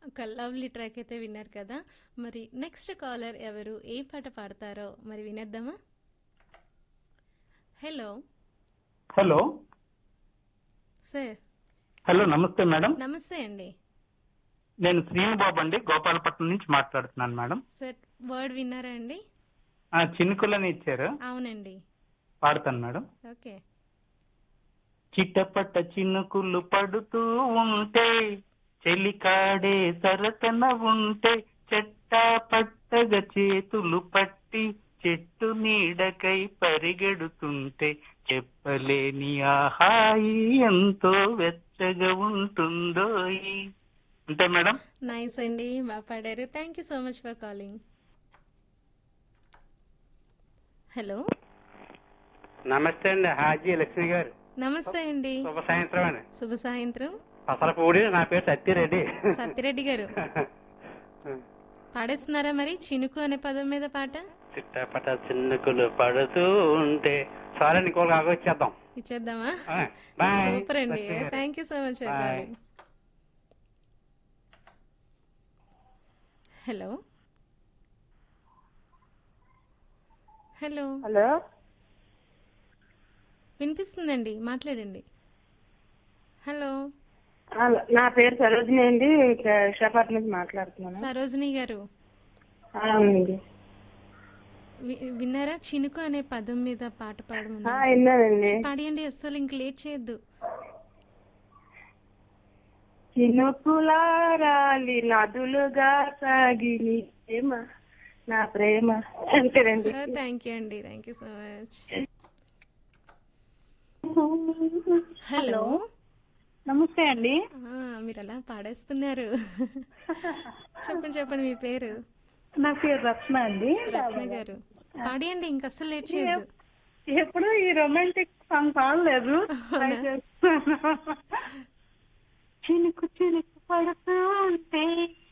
ఒక lovely track అయితే విన్నారు కదా మరి నెక్స్ట్ కాలర్ ఎవరు ఏ పాట పాడతారో మరి వినేద్దామా హలో హలో సార్ హలో నమస్తే మేడం నమస్తే అండి నేను శ్రీనుబాబు అండి గోపాలపట్నం నుంచి మాట్లాడుతున్నాను మేడం సార్ వర్డ్ విన్నారా అండి ఆ చినుకులని ఇచ్చారు అవునండి పాడతాను మేడం ఓకే చిట్టపట్ట చినుకులు పడుతూ ఉంటే చెలికాడే సరసన ఉంటే చెట్టా పట్టగా చేతులు పట్టి చెట్టు నీడకై పరిగెడుతుంటే చెప్పలేని ఆహాయి ఎంతో వెచ్చగా ఉంటుందో అంతే మేడం నైస్ అండి బాగా పాడారు thank you so much for calling hello నమస్తే అండి హాజీ లక్ష్మి గారు నమస్తే అండి శుభ సాయంత్రం అండి శుభ సాయంత్రం అసలపూడి నా పేరు సత్యరెడ్డి సత్యరెడ్డి గారు పాడేస్తున్నారా మరి చినుకు అనే పదం మీద పాట చిట్టపట చిన్నుకులు పడుతూ ఉంటే సారీ ఇంకోటి కాగా వచ్చేద్దాం ఇచ్చేద్దామా ఆ, బాయ్ సూపర్ అండి లక్ష్మి గారు. Thank you so much for bye. Calling hello hello hello వినిపిస్తుందండి మాట్లాడండి హలో ఆ, నా పేరు సరోజిని అండి ఇక్కడ విశాఖపట్నం నుంచి మాట్లాడుతున్నాను సరోజిని గారు ఆ, అవునండి వి- విన్నారా చినుకు అనే పదం మీద పాట ఆ, పాడమన్నా విన్నానండి పాడియండి అస్సలు ఇంక లేట్ చేయొద్దు చినుకులారాలి నదులుగా సాగి నీ ప్రేమ నా ప్రేమ అంతేనండి థ్యాంక్ యూ అండి thank you so much hello నమస్తే అండి ఆ, మీరు అలా పాడేస్తున్నారు చెప్పండి చెప్పండి మీ పేరు నా పేరు రత్న అండి రత్న గారు పాడియండి ఇంక అస్సలు లేట్ చేయొద్దు ఎప్పుడు ఈ రొమాంటిక్ సాంగ్ పాడలేదు ట్రై చేస్తున్నాను. చినుకు చినుకు పడుతూ ఉంటే